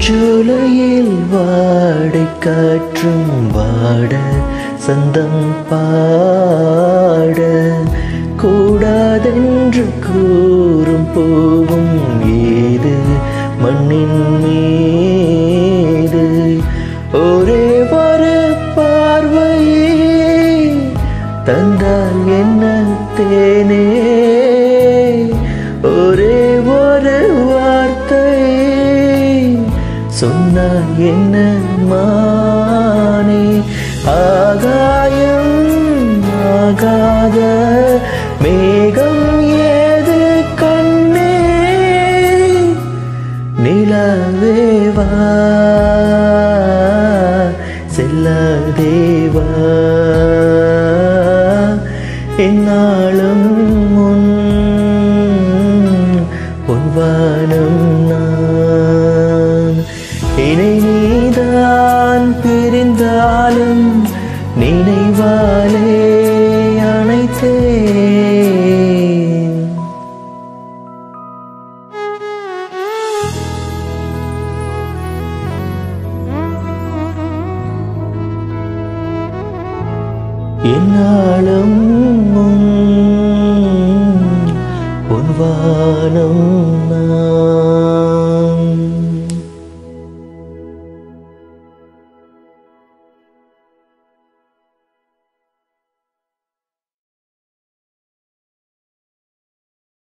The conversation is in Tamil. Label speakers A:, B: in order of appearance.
A: பூஞ்சோலையில் வாடை காற்றும் வாட சந்தம் பாட கூடாதென்று கூறும் போவும் ஏது மண்ணின் மீது ஒரே ஒரு பார்வையே தந்தால் என்ன தேனே ஒரே ஒரு வார்த்தை சொன்னால் என்ன மானே ஆகாயம் ஆகாத மேகம் ஏது கண்ணே நிலவேவா செல்லதேவா என்னாலும் முன் பொன்வானம் நான் இணை நீதான் பிரிந்தாலும் நினைவாலே அணைத்தேன் என்னாலும் பொன்வானம்